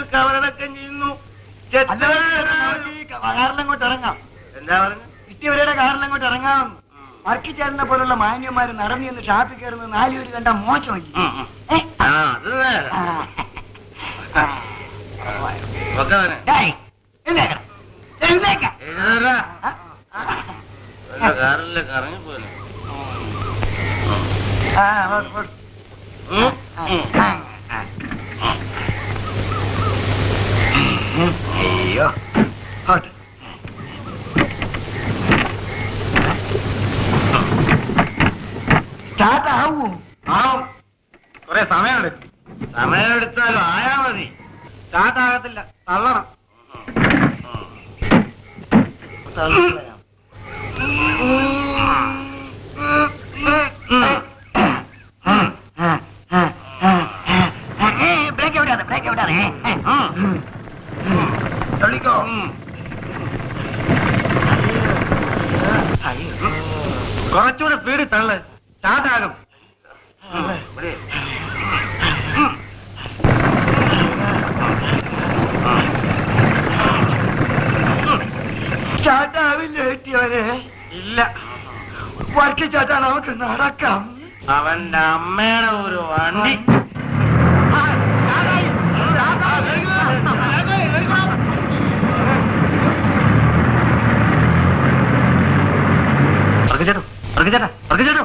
കവറടക്കം ചെയ്യുന്നു അല്ല നമുക്ക് ഈ കാറിലങ്ങോട്ട് ഇറങ്ങാം എന്താ പറഞ്ഞു കിട്ടിയവരുടെ കാറിലങ്ങോട്ട് ഇറങ്ങാം വർക്കിച്ചേരുന്ന പോലുള്ള മാന്യന്മാര് നടന്നു എന്ന് ഷാപ്പിൽ കയറുന്ന നാലുപേര് കണ്ട മോശമായി ഏ? ആ അത് നേരെ. ആ. ഒക്കെ വരെ. ഡേയ്, എഴുന്നേക്കണം. എഴുന്നേക്ക. എഴുന്നേറാ. ആ, ആ. വല്ല കാറിലൊക്കെ ഇറങ്ങിപ്പോലെ ആ, പോട്ടെ, പോട്ടെ. ഉം, ആ, ഉം. ആ, ആ. ഉം. അയ്യോ പോട്ടെ. സ്റ്റാർട്ട് ആവൂ ആവും. കുറെ സമയമെടുക്കും സമയമെടുത്താലും ആയാ മതി സ്റ്റാർട്ട് ആകത്തില്ല തള്ളണം ഉം. തള്ളണം ബ്രേക്ക് എവിടെയാണ് ബ്രേക്ക് എവിടെയാണ് തള്ളിക്കോ കുറച്ചുകൂടെ സ്പീഡിൽ തള്ളു സ്റ്റാർട്ടാകും സ്റ്റാർട്ട് ആവില്ല കിട്ടിയവരെ ഇല്ല വർക്ക് ചേട്ടാ നമുക്ക് നടക്കാം അവന്റെ അമ്മയുടെ ഒരു വണ്ടി ആ, സ്റ്റാർട്ടായി. സ്റ്റാർട്ടായി. ചേട്ടോ ചേട്ടാ ചേട്ടോ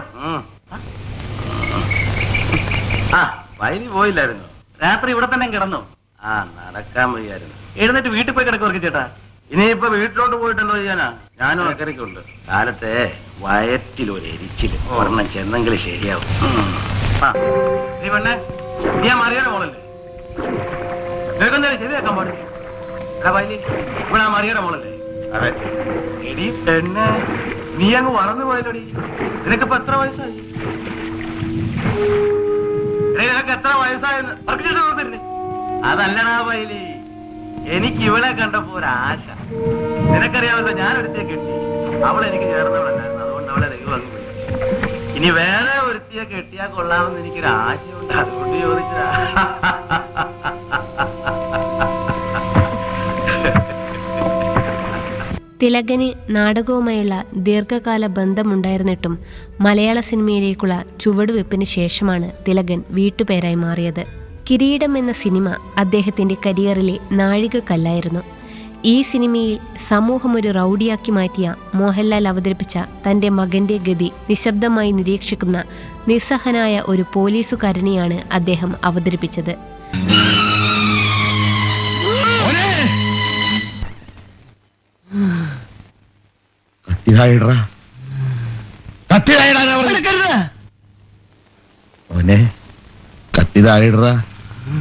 ആ വയലിൽ പോയില്ലായിരുന്നു രാത്രി ഇവിടെ തന്നെ കിടന്നു ആ നടക്കാൻ വയ്യായിരുന്നു എഴുന്നേറ്റ് വീട്ടിൽ പോയി കിടക്കും ചേട്ടാ ഇനിയിപ്പോ വീട്ടിലോട്ട് പോയിട്ടെന്തോ ചെയ്യാനാ ഞാനും അക്കരയ്ക്കുണ്ട് കാലത്തെ വയറ്റിൽ ഒരു എരിച്ചില് ഒരെണ്ണം ചെന്നെങ്കിൽ ശരിയാവും ഉം. ആ നീ പെണ്ണെ നീ ആ മറിയുടെ മോളല്ലേ നിനക്കെന്തായാലും ശരിയാക്കാൻ പാടില്ല എടാ വയലി ഇവിടെ ആ മറിയുടെ മോളല്ലേ അതെ എടി പെണ്ണെ നീ അങ്ങ് വളർന്നു പോയല്ലോടി നിനക്കിപ്പോ എത്ര വയസ്സായി എടീ, നിനക്ക് എത്ര വയസ്സായെന്ന് പറഞ്ഞിട്ട് തോന്നില്ലേ അതല്ലടാ വയലി എനിക്ക് ഇവളെ കണ്ടപ്പോ ഒരു ആശ നിനക്കറിയാമല്ലോ ഞാൻ ഒരുത്തിയെ കിട്ടി അവൾ എനിക്ക് ചേർന്നവളല്ലായിരുന്നു അതുകൊണ്ട് അവളെ ദൈവം അങ്ങ് വിളിച്ചു ഇനി വേറെ ഒരുത്തിയെ കെട്ടിയാൽ കൊള്ളാമെന്ന് എനിക്കൊരു ആശയുണ്ട് അതുകൊണ്ട് ചോദിച്ചതാ തിലകന് നാടകവുമായുള്ള ദീർഘകാല ബന്ധമുണ്ടായിരുന്നിട്ടും മലയാള സിനിമയിലേക്കുള്ള ചുവടുവെപ്പിന് ശേഷമാണ് തിലകൻ വീട്ടുപേരായി മാറിയത് കിരീടം എന്ന സിനിമ അദ്ദേഹത്തിന്റെ കരിയറിലെ നാഴികക്കല്ലായിരുന്നു ഈ സിനിമയിൽ സമൂഹം ഒരു റൗഡിയാക്കി മാറ്റിയ മോഹൻലാൽ അവതരിപ്പിച്ച തന്റെ മകന്റെ ഗതി നിശബ്ദമായി നിരീക്ഷിക്കുന്ന നിസ്സഹനായ ഒരു പോലീസുകാരനെയാണ് അദ്ദേഹം അവതരിപ്പിച്ചത് കത്തിതായിടറാ കത്തിതായിടാനാ മോനെ കത്തിതായിടറാ